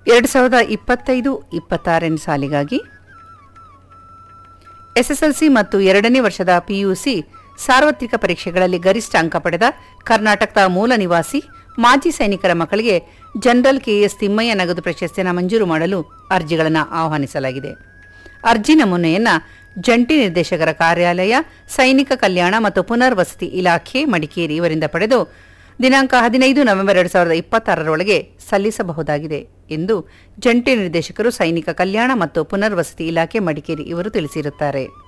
ಎರಡು ಸಾವಿರದ ಇಪ್ಪತ್ತೈದು ಇಪ್ಪತ್ತಾರನೇ ಸಾಲಿಗಾಗಿ ಎಸ್ಎಸ್ಎಲ್ಸಿ ಮತ್ತು ಎರಡನೇ ವರ್ಷದ ಪಿಯುಸಿ ಸಾರ್ವತ್ರಿಕ ಪರೀಕ್ಷೆಗಳಲ್ಲಿ ಗರಿಷ್ಠ ಅಂಕ ಪಡೆದ ಕರ್ನಾಟಕದ ಮೂಲ ನಿವಾಸಿ ಮಾಜಿ ಸೈನಿಕರ ಮಕ್ಕಳಿಗೆ ಜನರಲ್ ಕೆಎಸ್ ತಿಮ್ಮಯ್ಯ ನಗದು ಪ್ರಶಸ್ತಿಯನ್ನು ಮಂಜೂರು ಮಾಡಲು ಅರ್ಜಿಗಳನ್ನು ಆಹ್ವಾನಿಸಲಾಗಿದೆ ಅರ್ಜಿ ನಮೂನೆಯನ್ನ ಜಂಟಿ ನಿರ್ದೇಶಕರ ಕಾರ್ಯಾಲಯ ಸೈನಿಕ ಕಲ್ಯಾಣ ಮತ್ತು ಪುನರ್ವಸತಿ ಇಲಾಖೆ ಮಡಿಕೇರಿ ಇವರಿಂದ ಪಡೆದು ದಿನಾಂಕ ಹದಿನೈದು ನವೆಂಬರ್ ಎರಡು ಸಾವಿರದ ಇಪ್ಪತ್ತಾರರೊಳಗೆ ಸಲ್ಲಿಸಬಹುದಾಗಿದೆ ಎಂದು ಜಂಟಿ ನಿರ್ದೇಶಕರು ಸೈನಿಕ ಕಲ್ಯಾಣ ಮತ್ತು ಪುನರ್ವಸತಿ ಇಲಾಖೆ ಮಡಿಕೇರಿ ಇವರು ತಿಳಿಸಿರುತ್ತಾರೆ